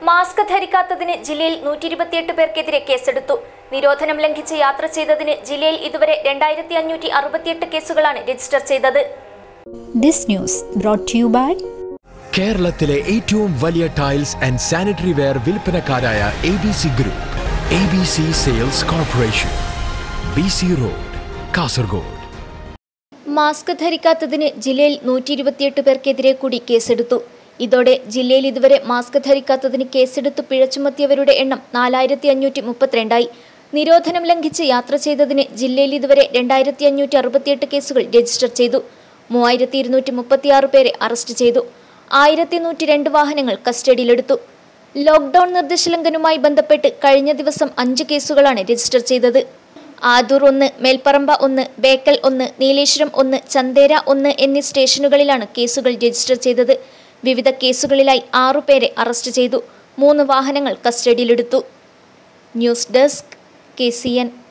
mask ധരിക്കാത്തതിന് ജില്ലയിൽ നൂറ്റി ഇരുപത്തിയെട്ട് പേർക്കെതിരെ കേസെടുത്തു നിരോധനം ലംഘിച്ച് യാത്ര ചെയ്തതിന് ജില്ലയിൽ ഇതുവരെ രണ്ടായിരത്തി അഞ്ഞൂറ്റി അറുപത്തിയെട്ട് കേസുകളാണ് രജിസ്റ്റർ ചെയ്തത് This news brought to you by കേരളത്തിലെ ഏറ്റവും വലിയ ടൈൽസ് ആൻഡ് സാനിറ്ററി വെയർ വിൽപ്പനക്കാരായ A B C group A B C sales corporation B C road Kasaragod mask ധരിക്കാത്തതിന് ജില്ലയിൽ നൂറ്റി ഇരുപത്തിയെട്ട് പേർക്കെതിരെ കൂടി കേസെടുത്തു ഇതോടെ ജില്ലയിൽ ഇതുവരെ മാസ്ക് ധരിക്കാത്തതിന് കേസെടുത്ത് പിഴ ചുമത്തിയവരുടെ എണ്ണം നാലായിരത്തി അഞ്ഞൂറ്റി മുപ്പത്തിരണ്ടായി നിരോധനം ലംഘിച്ച് യാത്ര ചെയ്തതിന് ജില്ലയിൽ ഇതുവരെ രണ്ടായിരത്തി അഞ്ഞൂറ്റി അറുപത്തിയെട്ട് കേസുകൾ രജിസ്റ്റർ ചെയ്തു മൂവായിരത്തി ഇരുന്നൂറ്റി മുപ്പത്തിയാറ് പേരെ അറസ്റ്റ് ചെയ്തു ആയിരത്തി നൂറ്റി രണ്ട് വാഹനങ്ങൾ കസ്റ്റഡിയിലെടുത്തു ലോക്ക്ഡൌൺ നിർദ്ദേശലംഘനവുമായി ബന്ധപ്പെട്ട് കഴിഞ്ഞ ദിവസം അഞ്ച് കേസുകളാണ് രജിസ്റ്റർ ചെയ്തത് ആദൂർ ഒന്ന് മേൽപ്പറമ്പ ഒന്ന് ബേക്കൽ ഒന്ന് നീലേശ്വരം ഒന്ന് ചന്തേര ഒന്ന് എന്നീ സ്റ്റേഷനുകളിലാണ് കേസുകൾ രജിസ്റ്റർ ചെയ്തത് വിവിധ കേസുകളിലായി ആറുപേരെ അറസ്റ്റ് ചെയ്തു മൂന്ന് വാഹനങ്ങൾ കസ്റ്റഡിയിലെടുത്തു news desk K C N